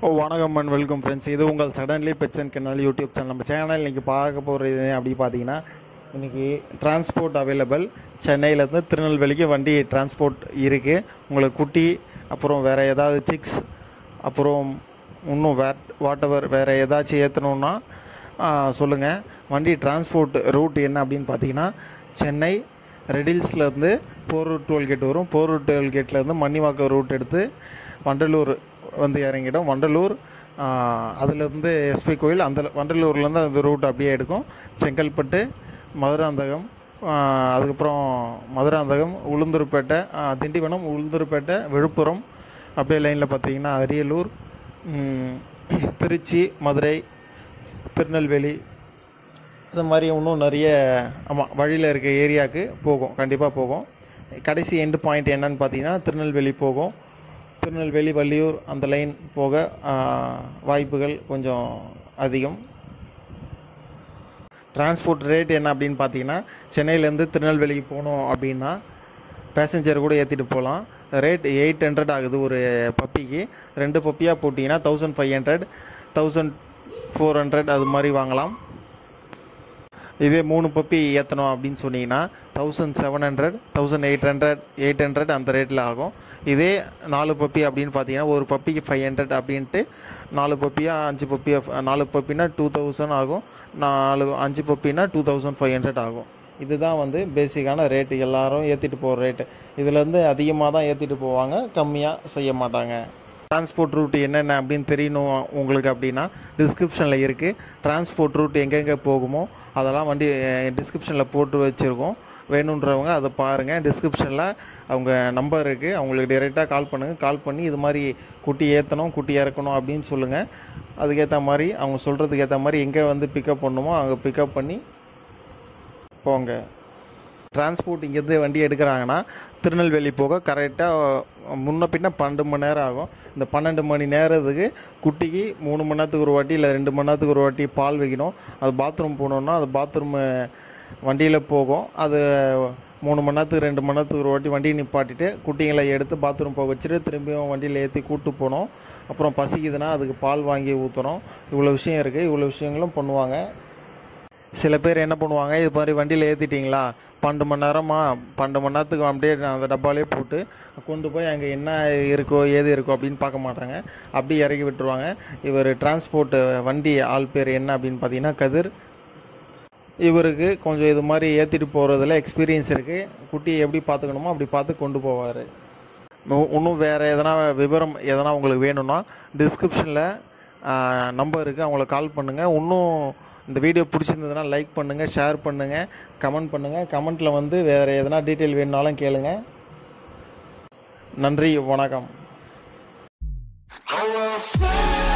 ஓ வணக்கம் and welcome friends இது உங்கள் suddenly pets and kennel YouTube channel நம்ம சேனல் இன்றைக்கி பார்க்க போகிறது அப்படி பார்த்தீங்கன்னா இன்றைக்கி டிரான்ஸ்போர்ட் அவைலபிள் சென்னையிலேருந்து திருநெல்வேலிக்கு வண்டி டிரான்ஸ்போர்ட் இருக்குது உங்களுக்கு குட்டி அப்புறம் வேறு ஏதாவது சிக்ஸ் அப்புறம் இன்னும் வே வாட் எவர் வேறு ஏதாச்சும் ஏற்றணுன்னா சொல்லுங்கள் வண்டி டிரான்ஸ்போர்ட் ரூட் என்ன அப்படின்னு பார்த்தீங்கன்னா சென்னை ரெடில்ஸ்லேருந்து போரூர் டோல்கேட் வரும் போரூர் டோல்கேட்லேருந்து மணிவாக்கம் ரூட் எடுத்து வண்டலூர் வந்து இறங்கிடும் வண்டலூர் அதுலேருந்து எஸ்பி கோயில் அந்த வண்டலூர்லேருந்து அந்த ரூட் அப்படியே எடுக்கும் செங்கல்பட்டு மதுராந்தகம் ஆஹ் அதுக்கப்புறம் மதுராந்தகம் உளுந்தூர்பேட்டை ஆஹ் திண்டிவனம் உளுந்தூர்பேட்டை விழுப்புரம் அப்படியே லைனில் பார்த்தீங்கன்னா அரியலூர் ம், திருச்சி மதுரை திருநெல்வேலி இது மாதிரி இன்னும் நிறைய ஆமாம் வழியில் இருக்க ஏரியாவுக்கு போகும் கண்டிப்பாக போகும் கடைசி எண்டு பாயிண்ட் என்னன்னு பார்த்தீங்கன்னா திருநெல்வேலி போகும் திருநெல்வேலி வள்ளியூர் அந்த லைன் போக ஆ, வாய்ப்புகள் கொஞ்சம் அதிகம் டிரான்ஸ்போர்ட் ரேட் என்ன அப்படின்னு பார்த்தீங்கன்னா சென்னையிலேருந்து திருநெல்வேலிக்கு போகணும் அப்படின்னா பேசஞ்சர் கூட ஏற்றிட்டு போகலாம் ரேட் எயிட் ஹண்ட்ரட் ஆகுது ஒரு பப்பிக்கு ரெண்டு பப்பியாக போட்டிங்கன்னா thousand five hundred thousand four hundred அது மாதிரி வாங்கலாம் இதே மூணு பப்பி ஏற்றணும் அப்படின்னு சொன்னீங்கன்னா thousand seven hundred thousand eight hundred eight hundred அந்த ரேட்டில் ஆகும் இதே நாலு பப்பி அப்படின்னு பார்த்தீங்கன்னா ஒரு பப்பிக்கு ஃபைவ் ஹண்ட்ரட் அப்படின்ட்டு நாலு பப்பியாக அஞ்சு பப்பியாக நாலு பப்பினா டூ தௌசண்ட் ஆகும் நாலு அஞ்சு பப்பினா டூ தௌசண்ட் ஃபைவ் ஹண்ட்ரட் ஆகும் இதுதான் வந்து பேசிக்கான ரேட்டு எல்லாரும் ஏற்றிட்டு போகிற ரேட்டு இதுலேருந்து அதிகமாக தான் ஏற்றிட்டு போவாங்க கம்மியாக செய்ய மாட்டாங்க டிரான்ஸ்போர்ட் ரூட் என்னென்ன அப்படின்னு தெரியணும் உங்களுக்கு அப்படின்னா டிஸ்கிரிப்ஷனில் இருக்குது டிரான்ஸ்போர்ட் ரூட் எங்கெங்கே போகுமோ அதெல்லாம் வண்டி டிஸ்கிரிப்ஷனில் போட்டு வச்சுருக்கோம் வேணுன்றவங்க அதை பாருங்கள் டிஸ்கிரிப்ஷனில் அவங்க நம்பர் இருக்குது அவங்களுக்கு டைரெக்டாக கால் பண்ணுங்கள் கால் பண்ணி இது மாதிரி குட்டி ஏற்றணும் குட்டி இறக்கணும் அப்படின்னு சொல்லுங்கள் அதுக்கேற்ற மாதிரி அவங்க சொல்கிறதுக்கு ஏற்ற மாதிரி எங்கே வந்து பிக்கப் பண்ணணுமோ அங்கே பிக்கப் பண்ணி போங்க டிரான்ஸ்போர்ட் இங்கேருந்து வண்டி எடுக்கிறாங்கன்னா திருநெல்வேலி போக கரெக்டாக முன்ன பின்ன பன்னெண்டு மணி நேரம் ஆகும் இந்த பன்னெண்டு மணி நேரத்துக்கு குட்டிக்கு மூணு மணி நேரத்துக்கு ஒரு வாட்டி இல்லை ரெண்டு மணி நேரத்துக்கு ஒரு வாட்டி பால் வைக்கணும் அது பாத்ரூம் போகணுன்னா அது பாத்ரூம் வண்டியில் போகும் அது மூணு மணி நேரத்துக்கு ரெண்டு மணி நேரத்துக்கு ஒரு வாட்டி வண்டியை நிப்பாட்டிட்டு குட்டிங்களை எடுத்து பாத்ரூம் போக வச்சுட்டு திரும்பியும் வண்டியில் ஏற்றி கூட்டு போகணும் அப்புறம் பசிக்குதுன்னா அதுக்கு பால் வாங்கி ஊற்றணும் இவ்வளோ விஷயம் இருக்குது இவ்வளோ விஷயங்களும் பண்ணுவாங்க சில பேர் என்ன பண்ணுவாங்க இது மாதிரி வண்டியில் ஏற்றிட்டிங்களா பன்னெண்டு மணி நேரமா பன்னெண்டு மணி நேரத்துக்கு அப்படியே அந்த டப்பாலே போட்டு கொண்டு போய் அங்கே என்ன இருக்கோ ஏது இருக்கோ அப்படின்னு பார்க்க மாட்டாங்க அப்படியே இறக்கி விட்டுருவாங்க இவர் டிரான்ஸ்போர்ட் வண்டி ஆள் பேர் என்ன அப்படின்னு பார்த்தீங்கன்னா கதிர் இவருக்கு கொஞ்சம் இது மாதிரி ஏற்றிட்டு போகிறதுல எக்ஸ்பீரியன்ஸ் இருக்குது குட்டியை எப்படி பார்த்துக்கணுமோ அப்படி பார்த்து கொண்டு போவார் இன்னும் வேறு எதனா விவரம் எதனா உங்களுக்கு வேணும்னா டிஸ்கிரிப்ஷனில் நம்பர் இருக்குது அவங்கள கால் பண்ணுங்கள் இன்னும் இந்த வீடியோ பிடிச்சிருந்ததுன்னா லைக் பண்ணுங்கள் ஷேர் பண்ணுங்கள் கமெண்ட் பண்ணுங்கள் கமெண்ட்டில் வந்து வேறு எதனா டீட்டெயில் வேணுனாலும் கேளுங்க நன்றி வணக்கம் I will fly.